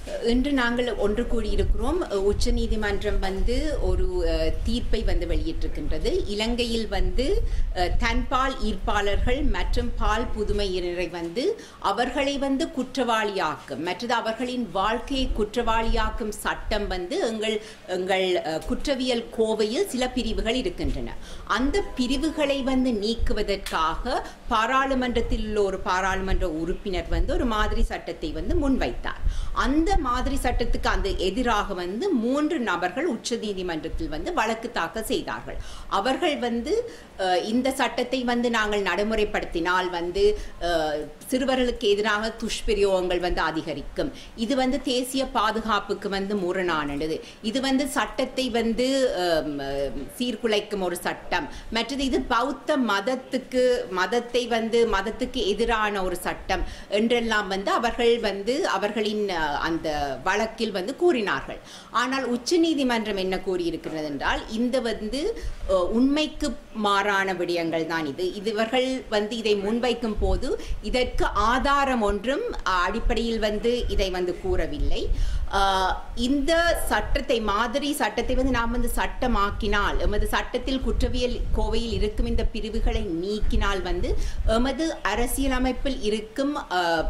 இன்று நாங்கள் ஒன்று கூடியிருக்கிறோம் உச்ச நீதிமன்றம் வந்து ஒரு அஹ், தீர்ப்பை வந்து வெளியிட்டிருக்கின்றது இலங்கையில் வந்து அஹ், தன்பால் ஈர்ப்பாளர்கள் மற்றும் பால் புதுமையினரை வந்து அவர்களை வந்து குற்றவாளியாக்கும் மற்றது அவர்களின் வாழ்க்கையை குற்றவாளியாக்கும் சட்டம் வந்து எங்கள் எங்கள் அஹ், குற்றவியல் கோவையில் சில பிரிவுகள் இருக்கின்றன அந்த பிரிவுகளை வந்து நீக்குவதற்காக பாராளுமன்றத்தில் உள்ள ஒரு பாராளுமன்ற உறுப்பினர் வந்து ஒரு மாதிரி சட்டத்தை வந்து முன்வைத்தார் அந்த மாதிரி சட்டத்துக்கு அந்த எதிராக வந்து மூன்று நபர்கள் உச்சநீதிமன்றத்தில் வந்து வழக்கு தாக்கல் செய்தார்கள் அவர்கள் வந்து அஹ், இந்த சட்டத்தை வந்து நாங்கள் நடைமுறைப்படுத்தினால் வந்து அஹ், சிறுவர்களுக்கு எதிராக துஷ்பிரயோகங்கள் வந்து அதிகரிக்கும் இது வந்து தேசிய பாதுகாப்புக்கு வந்து முரணானது இது வந்து சட்டத்தை வந்து அஹ், அஹ், சீர்குலைக்கும் ஒரு சட்டம் மற்றது இது பௌத்த மதத்துக்கு மதத்தை வந்து மதத்துக்கு எதிரான ஒரு சட்டம் என்றெல்லாம் வந்து அவர்கள் வந்து அவர்களின் அஹ், அந்த வழக்கில் வந்து கூறினார்கள் ஆனால் உச்சநீதிமன்றம் என்ன கூறியிருக்கிறது என்றால் இந்த வந்து அஹ், உண்மைக்கு மாறான விடயங்கள் தான் இது இது இவர்கள் வந்து இதை முன்வைக்கும் போது இதற்கு ஆதாரம் ஒன்றும் அஹ், அடிப்படையில் வந்து இதை வந்து கூறவில்லை அஹ், இந்த சட்டத்தை மாதிரி சட்டத்தை வந்து நாம் வந்து சட்டமாக்கினால் எமது சட்டத்தில் குற்றவியல் கோவையில் இருக்கும் இந்த பிரிவுகளை நீக்கினால் வந்து எமது அரசியலமைப்பில் இருக்கும் அஹ்,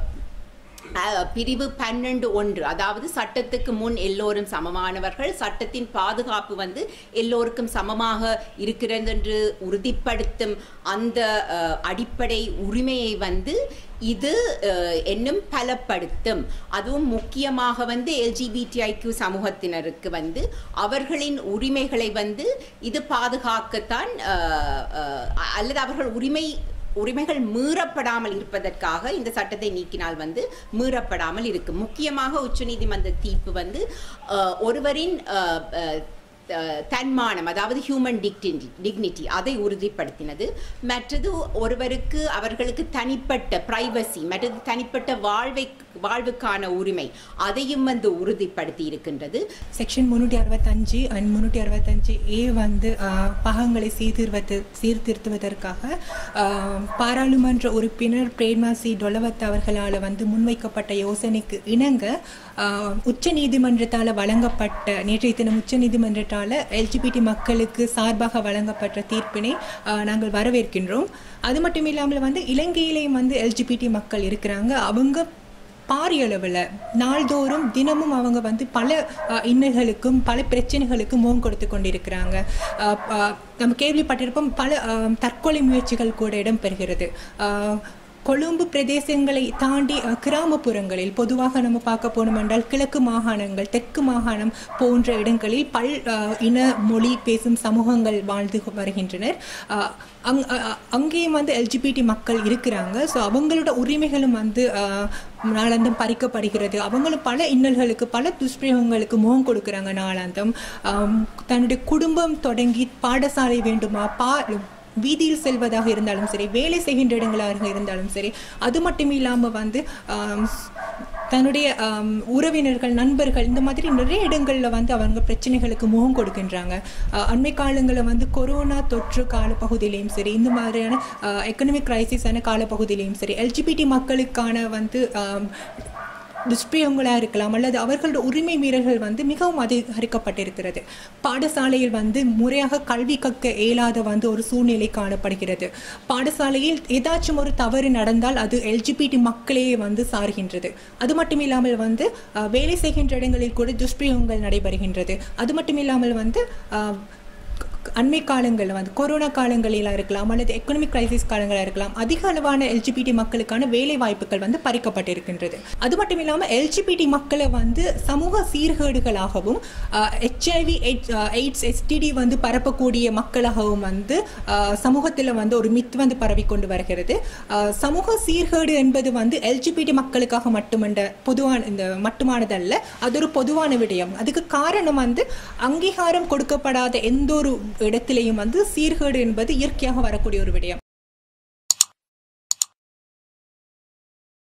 அஹ், பிரிவு பன்னெண்டு ஒன்று அதாவது சட்டத்துக்கு முன் எல்லோரும் சமமானவர்கள் சட்டத்தின் பாதுகாப்பு வந்து எல்லோருக்கும் சமமாக இருக்கிறது என்று உறுதிப்படுத்தும் அந்த அஹ், அடிப்படை உரிமையை வந்து இது அஹ், இன்னும் பலப்படுத்தும் அதுவும் முக்கியமாக வந்து எல்ஜிபிடிஐக்யூ சமூகத்தினருக்கு வந்து அவர்களின் உரிமைகளை வந்து இது பாதுகாக்கத்தான் அஹ், அஹ், அல்லது அவர்கள் உரிமை உரிமைகள் மீறப்படாமல் இருப்பதற்காக இந்த சட்டத்தை நீக்கினால் வந்து மீறப்படாமல் இருக்கும் முக்கியமாக உச்சநீதிமன்ற தீர்ப்பு வந்து அஹ், ஒருவரின் அஹ், அஹ், அஹ், தன்மானம் அதாவது ஹியூமன் டிக்டினிட்டி டிக்னிட்டி அதை உறுதிப்படுத்தினது மற்றது ஒருவருக்கு அவர்களுக்கு தனிப்பட்ட பிரைவசி மற்றது தனிப்பட்ட வாழ்வை வாழ்வுக்கான உரிமை அதையும் வந்து உறுதிப்படுத்தி இருக்கின்றது செக்ஷன் முந்நூற்றி அறுபத்தஞ்சு அண்ட் முந்நூற்றி அறுபத்தஞ்சு ஏ வந்து ஆஹ், பாகங்களை சீர்திருவத்து சீர்திருத்துவதற்காக ஆஹ், பாராளுமன்ற உறுப்பினர் பிரேமா சி டொலவத் அவர்களால் வந்து முன்வைக்கப்பட்ட யோசனைக்கு இணங்க ஆஹ், உச்ச நீதிமன்றத்தால் வழங்கப்பட்ட நேற்றைய தினம் உச்ச நீதிமன்றத்தால் எல்ஜிபிடி மக்களுக்கு சார்பாக வழங்கப்பட்ட தீர்ப்பினை ஆஹ், நாங்கள் வரவேற்கின்றோம் அது மட்டும் இல்லாமல் வந்து இலங்கையிலேயும் வந்து எல்ஜிபிடி மக்கள் இருக்கிறாங்க அவங்க பாரியளவில் நாள்தோறும் தினமும் அவங்க வந்து பல அஹ், இன்னல்களுக்கும் பல பிரச்சனைகளுக்கும் முகம் கொடுத்து கொண்டிருக்கிறாங்க அஹ், அஹ், நம்ம கேள்விப்பட்டிருப்போம் பல அஹ், தற்கொலை முயற்சிகள் கூட இடம்பெறுகிறது அஹ், கொழும்பு பிரதேசங்களை தாண்டி அஹ், கிராமப்புறங்களில் பொதுவாக நம்ம பார்க்க போனோம் என்றால் கிழக்கு மாகாணங்கள் தெற்கு மாகாணம் போன்ற இடங்களில் பல் அஹ், இன மொழி பேசும் சமூகங்கள் வாழ்ந்து வருகின்றனர் அஹ், அங் அ- அ- அங்கேயும் வந்து எல்ஜிபிடி மக்கள் இருக்கிறாங்க ஸோ அவங்களோட உரிமைகளும் வந்து அஹ், நாளாந்தம் பறிக்கப்படுகிறது அவங்களும் பல இன்னல்களுக்கு பல துஷ்பிரயோகங்களுக்கு முகம் கொடுக்குறாங்க நாளாந்தம் அம், தன்னுடைய குடும்பம் தொடங்கி பாடசாலை வேண்டுமா பா வீதியில் செல்வதாக இருந்தாலும் சரி வேலை செய்கின்ற இடங்களாக இருந்தாலும் சரி அது மட்டும் இல்லாமல் வந்து ஆம், தன்னுடைய ஆம், உறவினர்கள் நண்பர்கள் இந்த மாதிரி நிறைய இடங்களில் வந்து அவங்க பிரச்சனைகளுக்கு முகம் கொடுக்கின்றாங்க அஹ், அண்மை காலங்களில் வந்து கொரோனா தொற்று காலப்பகுதியிலையும் சரி இந்த மாதிரியான எக்கனாமிக் கிரைசிஸான காலப்பகுதியிலையும் சரி எல்ஜிபிடி மக்களுக்கான வந்து ஆம், துஷ்பிரயோகங்களாக இருக்கலாம் அல்லது அவர்களோட உரிமை மீறல்கள் வந்து மிகவும் அதிகரிக்கப்பட்டிருக்கிறது பாடசாலையில் வந்து முறையாக கல்வி கற்க இயலாத வந்து ஒரு சூழ்நிலை காணப்படுகிறது பாடசாலையில் ஏதாச்சும் ஒரு தவறு நடந்தால் அது எல்ஜிபிடி மக்களே வந்து சார்கின்றது அது மட்டும் இல்லாமல் வந்து அஹ், வேலை செய்கின்ற இடங்களில் கூட துஷ்பிரயோகங்கள் நடைபெறுகின்றது அது மட்டும் இல்லாமல் வந்து அஹ், அண்மை காலங்களில் வந்து கொரோனா காலங்களில் இருக்கலாம் அல்லது எக்கனாமிக் கிரைசிஸ் காலங்களாக இருக்கலாம் அதிக அளவான எல்ஜிபிடி மக்களுக்கான வேலை வாய்ப்புகள் வந்து பறிக்கப்பட்டிருக்கின்றது அது மட்டும் இல்லாமல் எல்ஜிபிடி மக்களை வந்து சமூக சீர்கேடுகளாகவும் ஹெச்ஐவி எய்ட்ஸ் எஸ்டிடி வந்து பரப்பக்கூடிய மக்களாகவும் வந்து சமூகத்தில் வந்து ஒரு மித் வந்து பரவி கொண்டு வருகிறது அஹ், சமூக சீர்கேடு என்பது வந்து எல்ஜிபிடி மக்களுக்காக மட்டுமன்ற பொதுவான இந்த மட்டுமானதல்ல அது ஒரு பொதுவான விடயம் அதுக்கு காரணம் வந்து அங்கீகாரம் கொடுக்கப்படாத எந்த ஒரு இடத்திலையும் வந்து சீர்கேடு என்பது இயற்கையாக வரக்கூடிய ஒரு விடயம்